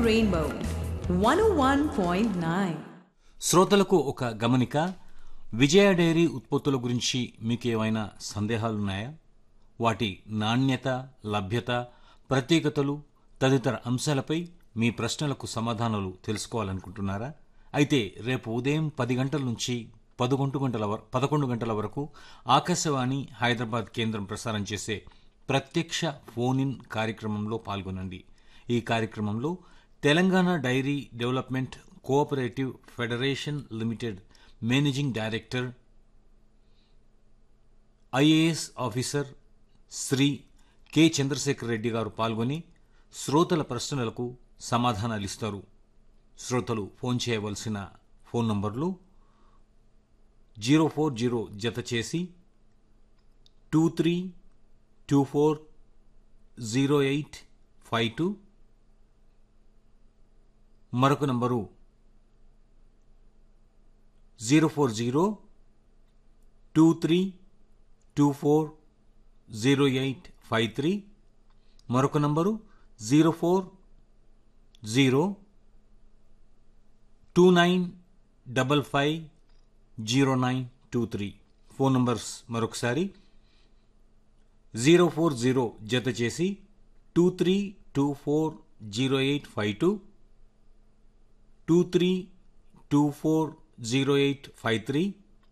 Rainbow 101.9. శ్రోతలకు ఒక గమనిక విజయ డైరీ ఉత్పత్తుల గురించి మీకు ఏమైనా సందేహాలున్నాయా వాటి నాణ్యత లభ్యత ప్రత్యేకతలు తదితర అంశాలపై మీ ప్రశ్నలకు సమాధానాలు తెలుసుకోవాలనుకుంటున్నారా అయితే రేపు ఉదయం పది గంటల నుంచి పదకొండు గంటల వర- పదకొండు గంటల వరకు ఆకాశవాణి హైదరాబాద్ కేంద్రం ప్రసారం చేసే ప్రత్యక్ష ఫోన్ ఇన్ కార్యక్రమంలో పాల్గొనండి ఈ కార్యక్రమంలో Telangana dairy development cooperative federation limited managing director IAS officer Shri K Chandrasekhar Reddy గారు పాల్గొని శ్రోతల ప్రశ్నలకు సమాధానాలు ఇస్తారు శ్రోతలు ఫోన్ చేయవలసిన ఫోన్ నంబర్లు జీరో ఫోర్ జీరో జత చేసి two three two four zero eight five two మరొక number zero four zero two three two four zero eight five three మరొక number zero four zero two nine double five zero nine two three phone numbers మరొకసారి zero four zero జత చేసి two three two four zero eight five two two three two four zero eight five three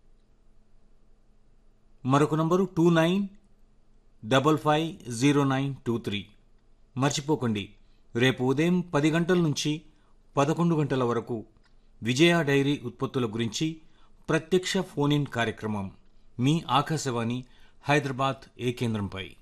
మరొక number two nine double five zero nine two three మర్చిపోకండి రేపు ఉదయం పది గంటల నుంచి పదకొండు గంటల వరకు విజయ డైరీ ఉత్పత్తుల గురించి ప్రత్యక్ష ఫోన్ ఇన్ కార్యక్రమం మీ ఆకాశవాణి హైదరాబాద్ ఏ కేంద్రంపై